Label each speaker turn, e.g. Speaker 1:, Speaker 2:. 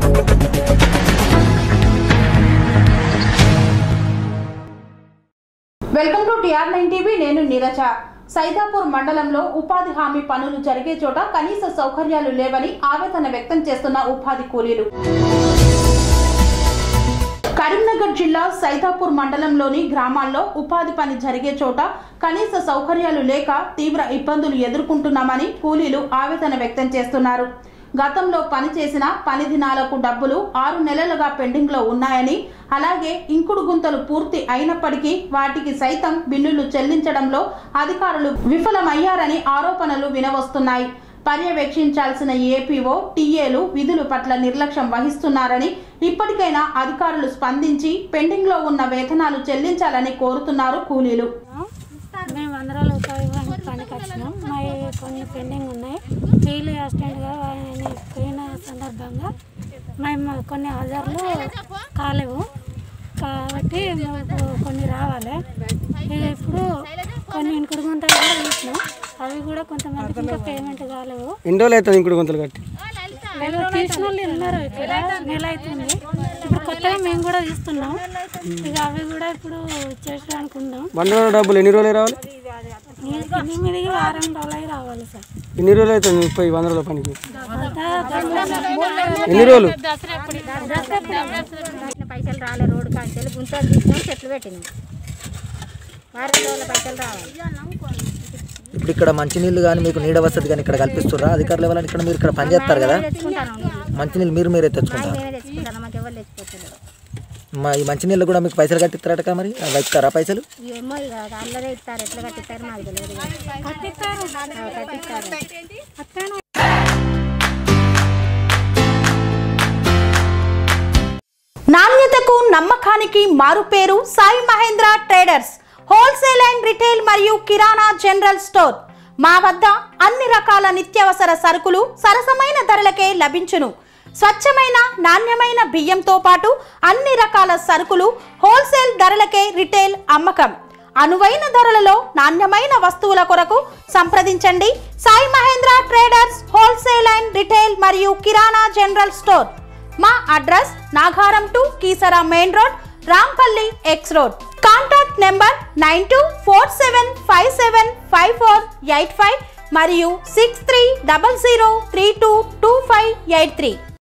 Speaker 1: Welcome to TR nine TV నేను నీరజ సైదాపూర్ మండలంలో ఉపాధి హామీ పనులు జరిగే చోట కనీస సౌకర్యాలు లేవని ఆవేదన వ్యక్తం చేస్తున్న ఉపాధి కూలీలు కరీంనగర్ జిల్లా సైదాపూర్ మండలంలోని గ్రామాల్లో ఉపాధి పని జరిగే చోట కనీస సౌకర్యాలు లేక తీవ్ర ఇబ్బందులు ఎదుర్కొంటున్నామని కూలీలు ఆవేదన వ్యక్తం చేస్తున్నారు గతంలో పనిచేసిన పని దినాలకు డబ్బులు ఆరు నెలలుగా పెండింగ్ లో ఉన్నాయని అలాగే ఇంకుడు గుంతలు పూర్తి అయినప్పటికీ వాటికి సైతం బిల్లులు చెల్లించడంలో అధికారులు విఫలమయ్యారని ఆరోపణలు వినవస్తున్నాయి పర్యవేక్షించాల్సిన ఏపీఓ టీఏలు విధుల పట్ల నిర్లక్ష్యం వహిస్తున్నారని ఇప్పటికైనా అధికారులు స్పందించి పెండింగ్ లో ఉన్న వేతనాలు చెల్లించాలని కోరుతున్నారు కూలీలు
Speaker 2: మేము వందరాలు ఉపాధి హామీ పనికి వచ్చినాం మా కొన్ని పెండింగ్ ఉన్నాయి ఫీల్డ్ అసిస్టెంట్గా ఆయన పోయిన సందర్భంగా మేము కొన్ని హజార్లు కాలేవు కాబట్టి మాకు కొన్ని రావాలి ఇక ఇప్పుడు కొన్ని ఇంకుడు గుంతలు కూడా తీసినాం అవి కూడా కొంతమందికి ఇంకా పేమెంట్ కాలేవు
Speaker 3: ఎన్ని రోజులు అవుతుంది ఇంకుడు గుంతలు కట్టి
Speaker 2: ఏదో తీసిన వాళ్ళు ఉన్నారు ఇక్కడ నెల అవుతుంది ఇప్పుడు కొత్తగా మేము కూడా తీస్తున్నాం ఇక అవి కూడా ఇప్పుడు చేసడానికి ఉందాం
Speaker 3: వంద రోజుల డబ్బులు ఎన్ని రోజులు రావాలి
Speaker 2: ఎనిమిది వారం రోజులు రావాలి సార్
Speaker 3: ఎన్ని రోజులు అవుతుంది ముప్పై వంద రోజుల పనికి
Speaker 2: అంతా దసరా-
Speaker 3: ఎన్ని రోజులు
Speaker 4: పెట్టిన పైసలు రాలే రోడ్డు కాంచెలు గుంతలు తీసినాం చెట్లు పెట్టినాం వారం రోజుల పైసలు రావాలి
Speaker 5: ఇప్పుడు ఇక్కడ మంచినీళ్ళు కానీ మీకు నీడ వసతి కానీ ఇక్కడ కల్పిస్తుర్రా అధికారులు ఎవరైనా ఇక్కడ మీరు ఇక్కడ పని చేస్తారు కదా
Speaker 4: తెచ్చుకుంటాను నీళ్ళు.
Speaker 5: మంచినీళ్ళు మీరు మీరే తెచ్చుకుంటారు
Speaker 4: నేనే తెచ్చుకుంటాను మాకు ఎవరు తెచ్చిపోతున్నారు
Speaker 5: మా ఈ మంచినీళ్ళు కూడా మీకు పైసలు కట్టిస్తారట మరి అవి ఇస్తారా పైసలు
Speaker 4: ఏమో ఇక అల్లరే ఇస్తారు ఎట్లా కట్టిస్తారు మాకు తెలియదు ఇక.
Speaker 2: కట్టిస్తారు
Speaker 4: ఆ, కట్టిస్తారు
Speaker 2: అత్తను
Speaker 1: నాణ్యతకు నమ్మకానికి మారుపేరు Sai Mahendra traders wholesale and retail మరియు కిరాణా జనరల్ స్టోర్ మా వద్ద అన్ని రకాల నిత్యావసర సరుకులు సరసమైన ధరలకే లభించును స్వచ్ఛమైన నాణ్యమైన బియ్యంతో పాటు అన్ని రకాల సరుకులు హోల్సేల్ ధరలకే రిటైల్ అమ్మకం అనువైన ధరలలో నాణ్యమైన వస్తువుల కొరకు సంప్రదించండి Sai Mahendra traders wholesale and retail మరియు కిరాణా జనరల్ స్టోర్ మా address Nagaram to Keesara main road Rampalli X road contact number nine two four seven five seven five four eight five మరియు six three double zero three two two five eight three